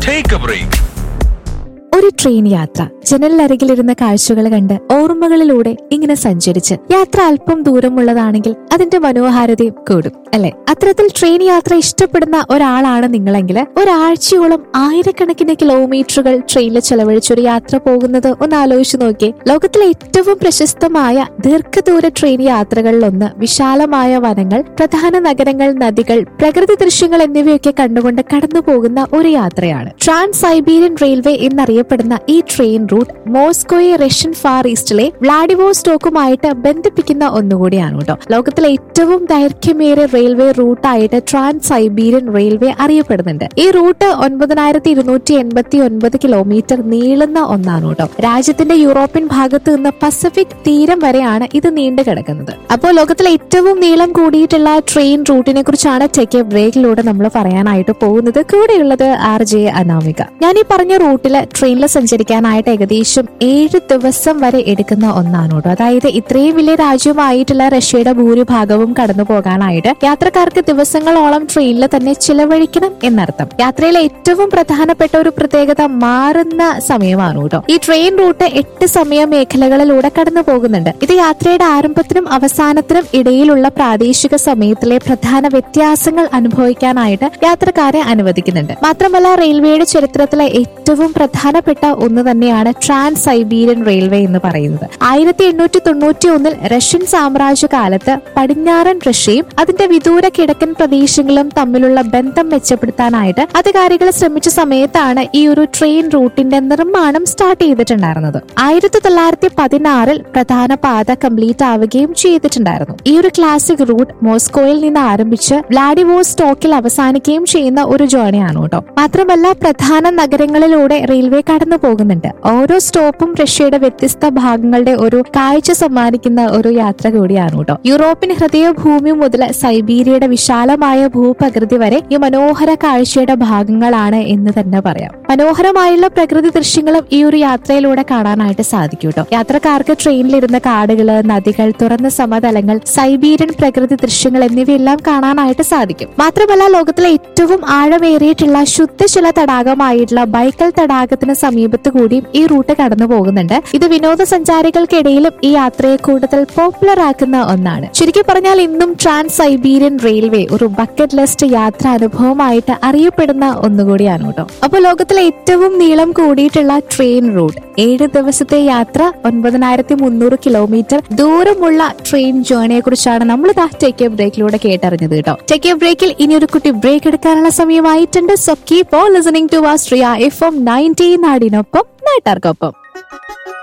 Take a break. ഒരു train യാത്ര ജനലിനരികിലിരുന്ന കാഴ്ചകൾ കണ്ട് ഓർമ്മകളിലൂടെ ഇങ്ങനെ സഞ്ചരിച്ച് യാത്ര അല്പം ദൂരമുള്ളതാണെങ്കിൽ അതിന്റെ മനോഹാരിതയും കൂടും അല്ലെ അത്തരത്തിൽ ട്രെയിൻ യാത്ര ഇഷ്ടപ്പെടുന്ന ഒരാളാണ് നിങ്ങളെങ്കിൽ ഒരാഴ്ചയോളം ആയിരക്കണക്കിന് കിലോമീറ്ററുകൾ ട്രെയിനിൽ ചെലവഴിച്ച് ഒരു യാത്ര പോകുന്നത് ഒന്ന് ആലോചിച്ച് നോക്കിയേ ലോകത്തിലെ ഏറ്റവും പ്രശസ്തമായ ദീർഘദൂര ട്രെയിൻ യാത്രകളിലൊന്ന് വിശാലമായ വനങ്ങൾ പ്രധാന നഗരങ്ങൾ നദികൾ പ്രകൃതി ദൃശ്യങ്ങൾ എന്നിവയൊക്കെ കണ്ടുകൊണ്ട് കടന്നു പോകുന്ന ഒരു യാത്രയാണ് ട്രാൻസ് സൈബീരിയൻ റെയിൽവേ എന്നറിയപ്പെടുന്ന ഈ ട്രെയിൻ റൂട്ട് മോസ്കോയെ റഷ്യൻ ഫാർ ഈസ്റ്റിലെ വ്ളാഡിവോസ്റ്റോക്കുമായിട്ട് ബന്ധിപ്പിക്കുന്ന ഒന്നുകൂടിയാണ് കേട്ടോ ലോകത്തിലെ ഏറ്റവും ദൈർഘ്യമേറിയ റെയിൽവേ റൂട്ടായിട്ട് ട്രാൻസ് സൈബീരിയൻ റെയിൽവേ അറിയപ്പെടുന്നുണ്ട് ഈ റൂട്ട് ഒൻപതിനായിരത്തി ഇരുന്നൂറ്റി എൺപത്തി ഒൻപത് കിലോമീറ്റർ നീളുന്ന ഒന്നാണ് കേട്ടോ രാജ്യത്തിന്റെ യൂറോപ്യൻ ഭാഗത്ത് നിന്ന് പസഫിക് തീരം വരെയാണ് ഇത് നീണ്ടു കിടക്കുന്നത് അപ്പോൾ ലോകത്തിലെ ഏറ്റവും നീളം കൂടിയിട്ടുള്ള ട്രെയിൻ റൂട്ടിനെ കുറിച്ചാണ് ടെക് ബ്രേക്കിലൂടെ നമ്മൾ പറയാനായിട്ട് പോകുന്നത് കൂടെയുള്ളത് ആർ ജെ അനാമിക ഞാൻ ഈ പറഞ്ഞ റൂട്ടില് ട്രെയിനിൽ സഞ്ചരിക്കാനായിട്ട് ഏകദേശം ഏഴ് ദിവസം വരെ എടുക്കുന്ന ഒന്നാണ് കേട്ടോ അതായത് ഇത്രയും വലിയ രാജ്യമായിട്ടുള്ള റഷ്യയുടെ ഭൂരിഭാഗവും കടന്നു പോകാനായിട്ട് യാത്രക്കാർക്ക് ദിവസങ്ങളോളം ട്രെയിനിൽ തന്നെ ചിലവഴിക്കണം എന്നർത്ഥം യാത്രയിലെ ഏറ്റവും പ്രധാനപ്പെട്ട ഒരു പ്രത്യേകത മാറുന്ന സമയമാണ് കേട്ടോ ഈ ട്രെയിൻ റൂട്ട് എട്ട് സമയ മേഖലകളിലൂടെ കടന്നു പോകുന്നുണ്ട് ഇത് യാത്രയുടെ ആരംഭത്തിനും അവസാനത്തിനും ഇടയിലുള്ള പ്രാദേശിക സമയത്തിലെ പ്രധാന വ്യത്യാസങ്ങൾ അനുഭവിക്കാനായിട്ട് യാത്രക്കാരെ അനുവദിക്കുന്നുണ്ട് മാത്രമല്ല റെയിൽവേയുടെ ചരിത്രത്തിലെ ഏറ്റവും പ്രധാനപ്പെട്ട ഒന്ന് തന്നെയാണ് ട്രാൻസ് സൈബീരിയൻ റെയിൽവേ എന്ന് പറയുന്നത് ആയിരത്തി എണ്ണൂറ്റി തൊണ്ണൂറ്റി ഒന്നിൽ റഷ്യൻ സാമ്രാജ്യ കാലത്ത് പടിഞ്ഞാറൻ റഷ്യയും അതിന്റെ വിദൂര കിഴക്കൻ പ്രദേശങ്ങളും തമ്മിലുള്ള ബന്ധം മെച്ചപ്പെടുത്താനായിട്ട് അധികാരികൾ ശ്രമിച്ച സമയത്താണ് ഈ ഒരു ട്രെയിൻ റൂട്ടിന്റെ നിർമ്മാണം സ്റ്റാർട്ട് ചെയ്തിട്ടുണ്ടായിരുന്നത് ആയിരത്തി തൊള്ളായിരത്തി പതിനാറിൽ പ്രധാന പാത കംപ്ലീറ്റ് ആവുകയും ചെയ്തിട്ടുണ്ടായിരുന്നു ഈ ഒരു ക്ലാസിക് റൂട്ട് മോസ്കോയിൽ നിന്ന് ആരംഭിച്ച് വ്ളാഡിവോസ്റ്റോക്കിൽ അവസാനിക്കുകയും ചെയ്യുന്ന ഒരു ജേണിയാണ് കേട്ടോ മാത്രമല്ല പ്രധാന നഗരങ്ങളിലൂടെ റെയിൽവേ കടന്നു പോകുന്നുണ്ട് ഓരോ സ്റ്റോപ്പും റഷ്യയുടെ വ്യത്യസ്ത ഭാഗങ്ങളുടെ ഒരു കാഴ്ച സമ്മാനിക്കുന്ന ഒരു യാത്ര കൂടിയാണ് കേട്ടോ യൂറോപ്യൻ ഹൃദയഭൂമി മുതൽ സൈബീരിയയുടെ വിശാലമായ ഭൂപ്രകൃതി വരെ ഈ മനോഹര കാഴ്ചയുടെ ഭാഗങ്ങളാണ് എന്ന് തന്നെ പറയാം മനോഹരമായുള്ള പ്രകൃതി ദൃശ്യങ്ങളും ഈ ഒരു യാത്രയിലൂടെ കാണാനായിട്ട് സാധിക്കും കേട്ടോ യാത്രക്കാർക്ക് ട്രെയിനിലിരുന്ന കാടുകള് നദികൾ തുറന്ന സമതലങ്ങൾ സൈബീരിയൻ പ്രകൃതി ദൃശ്യങ്ങൾ എന്നിവയെല്ലാം കാണാനായിട്ട് സാധിക്കും മാത്രമല്ല ലോകത്തിലെ ഏറ്റവും ആഴമേറിയിട്ടുള്ള ശുദ്ധജല തടാകമായിട്ടുള്ള ബൈക്കൽ തടാകത്തിന് സമീപത്ത് കൂടിയും ഈ റൂട്ട് കടന്നു പോകുന്നുണ്ട് ഇത് വിനോദസഞ്ചാരികൾക്കിടയിലും ഈ യാത്രയെ കൂടുതൽ പോപ്പുലർ ആക്കുന്ന ഒന്നാണ് ചുരുക്കി പറഞ്ഞാൽ ഇന്നും ട്രാൻസ് സൈബീരിയൻ റെയിൽവേ ഒരു ബക്കറ്റ് ലിസ്റ്റ് യാത്ര അനുഭവമായിട്ട് അറിയപ്പെടുന്ന ഒന്നുകൂടിയാണ് കേട്ടോ അപ്പോൾ ലോകത്തിലെ ഏറ്റവും നീളം കൂടിയിട്ടുള്ള ട്രെയിൻ റൂട്ട് ഏഴ് ദിവസത്തെ യാത്ര ഒൻപതിനായിരത്തി മുന്നൂറ് കിലോമീറ്റർ ദൂരമുള്ള ട്രെയിൻ ജേണിയെ കുറിച്ചാണ് നമ്മൾ ടേക്ക് എ ബ്രേക്കിലൂടെ കേട്ടറിഞ്ഞത് കേട്ടോ ടേക്ക് എ ബ്രേക്കിൽ ഇനി ഒരു കുട്ടി ബ്രേക്ക് എടുക്കാനുള്ള സമയമായിട്ടുണ്ട് so keep on listening to വാസ്ട്രിയ എഫ് എം നയൻറ്റീൻ നാടിനൊപ്പം നാട്ടാർക്കൊപ്പം